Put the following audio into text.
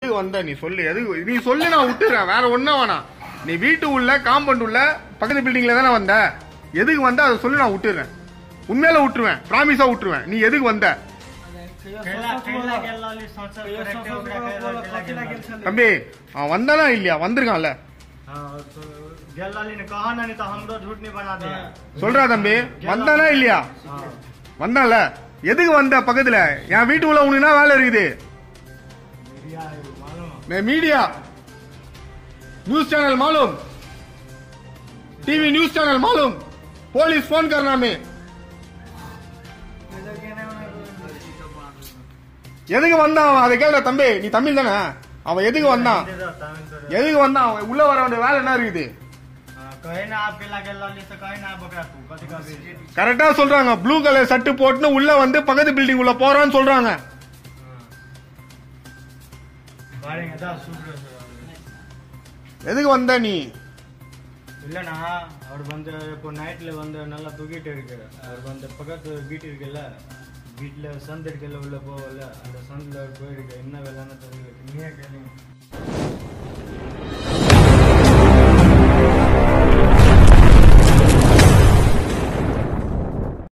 எதுக்கு வந்த நீ சொல்லு எதுக்கு நீ சொல்லு நான் விட்டுறேன் வேற ஒண்ணும் வேணாம் நீ வீட்டு உள்ள காம்பவுண்ட் உள்ள பக்கத்து பில்டிங்ல தானே வந்த எதுக்கு வந்த அதை சொல்லி நான் விட்டுறேன் உண்மையில விட்டுருவேன் ப்ராமிஸா விட்டுருவேன் நீ எதுக்கு வந்த कैला कैला गेला ली सोच करेक्ट उगड़ा कैला गेला தம்பி அவன் வந்தானா இல்லையா வந்திருக்கான்ல हां तो गेला ली ने कहा ना नहीं तो हम तो झूठ नहीं बना दिया சொல்றா தம்பி வந்தானா இல்லையா हां வந்தான்ல எதுக்கு வந்த பக்கத்துல என் வீட்டு உள்ள உனக்கு என்ன வேலை இருக்குது मीडिया है वो, मालूम है? मैं मीडिया न्यूज चैनल मालूम टीवी न्यूज चैनल मालूम पुलिस फोन करना में எதுக்கு வந்தான் அவன் அதை கேள்ற தம்பி நீ தமிழ் தானே அவன் எதுக்கு வந்தான் दे दो तमिल तो दे। எதுக்கு வந்தான் அவன் உள்ள வர வேண்டிய வேலை என்ன இருக்குது हाँ, कहे ना आप गेला गेला ली तो कहे ना आप बकरा तू कभी कभी கரெக்டா சொல்றாங்க ப்ளூ கலர் சட்டு போட்டுன்னு உள்ள வந்து பக்கத்து பில்டிங் உள்ள போறான்னு சொல்றாங்க பாருங்க தான் சூப்பர் எதுக்கு வந்த நீ இல்லைண்ணா அவர் வந்து இப்போ நைட்ல வந்து நல்லா தூக்கிட்டு இருக்கு அவர் வந்து பக்கத்து வீட்டு இருக்குல்ல வீட்டுல சந்து இருக்குல்ல உள்ள போகல அந்த சந்தில் அவர் போயிருக்கு என்ன வேலைன்னு தெரியல நீயே கேளுங்க